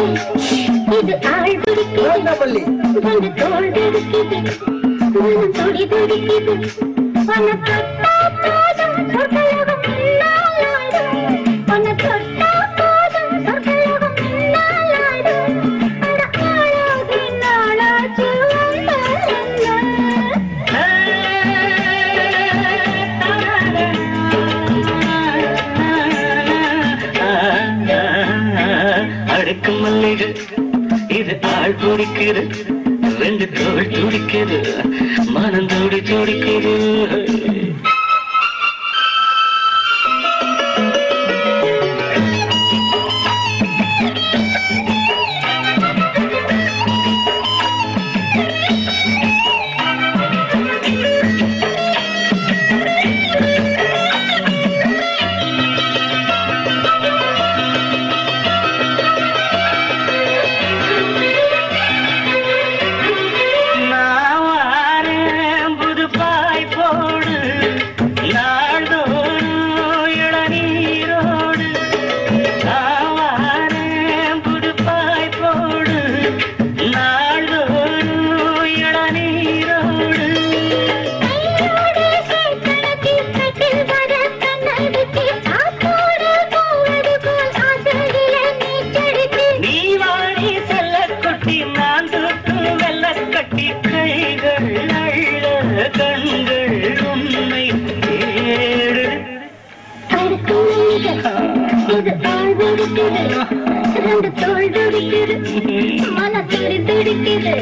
இது ஆள் பிடிக்குது வேண்டாமல்லி வந்து தோல் துடிக்குது மனம் துடி துடிக்குது உன்னை தொட்டா போதும் சொர்க்கலோகம் முன்னாலாடும் உன்னை தொட்டா போதும் சொர்க்கலோகம் முன்னாலாடும் அட ஆளாகி நாளாச்சு அடுக்கு மல்லிகை இது ஆள் பிடிக்குது ரெண்டு தோல் துடிக்குது மனம் துடி துடிக்குது நான் வாரேன் புது பாய் போடு நாள்தோறும் இளநீரோடு நான் வாரேன் புது பாய் போடு நாள்தோறும் இளநீரோடு கையோடு சேக்கணத்தில் கட்டில் வர கண்ணடித்து ஆத்தோடு போவது போல் ஆசையிலே நீச்சடித்து நீ வாடி செல்ல கொட்டி நான் தூக்கு வெள்ள கட்டி கைகள் அள்ள கண்கள் உன்னை தேடு அடுக்கு மல்லிகை இது ஆள் துடிக்குது ரெண்டு தோல் துடிக்குது மன துடி துடிக்குது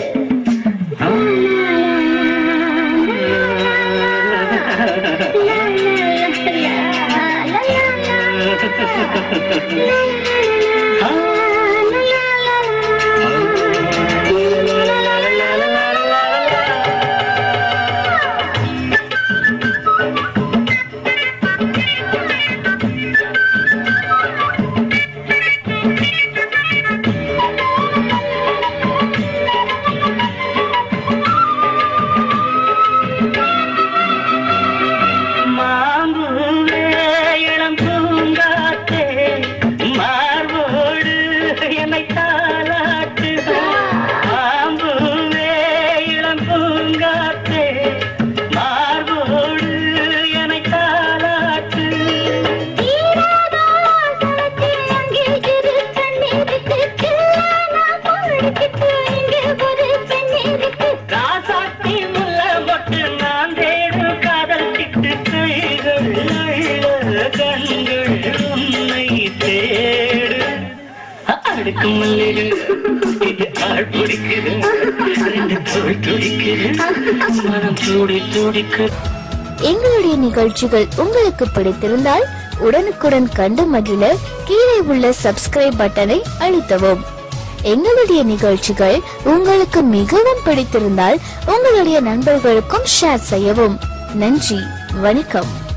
மாம்பூவே இளம் பூங்காத்தே மார்போடு என்னை தாளாட்டு மாம்பூவே இளம் பூங்காத்தே மார்போடு என்னை தாளாட்டு ராசாத்தி முல்ல மொட்டு நான் தேடும் காதல் கிட்டு கைகள் அள்ள கண்கள் உன்னை தேடு அடுக்கு மல்லிகை இது ஆள் பிடிக்குது ரெண்டு தோல் துடிக்குது மனம் துடி துடிக்குது எங்களுடைய நிகழ்ச்சிகள் உங்களுக்கு பிடித்திருந்தால் உடனுக்குடன் கண்டு மகிழ கீழே உள்ள சப்ஸ்கிரைப் பட்டனை அழுத்தவும் எங்களுடைய நிகழ்ச்சிகள் உங்களுக்கு மிகவும் பிடித்திருந்தால் உங்களுடைய நண்பர்களுக்கும் ஷேர் செய்யவும் நன்றி வணக்கம்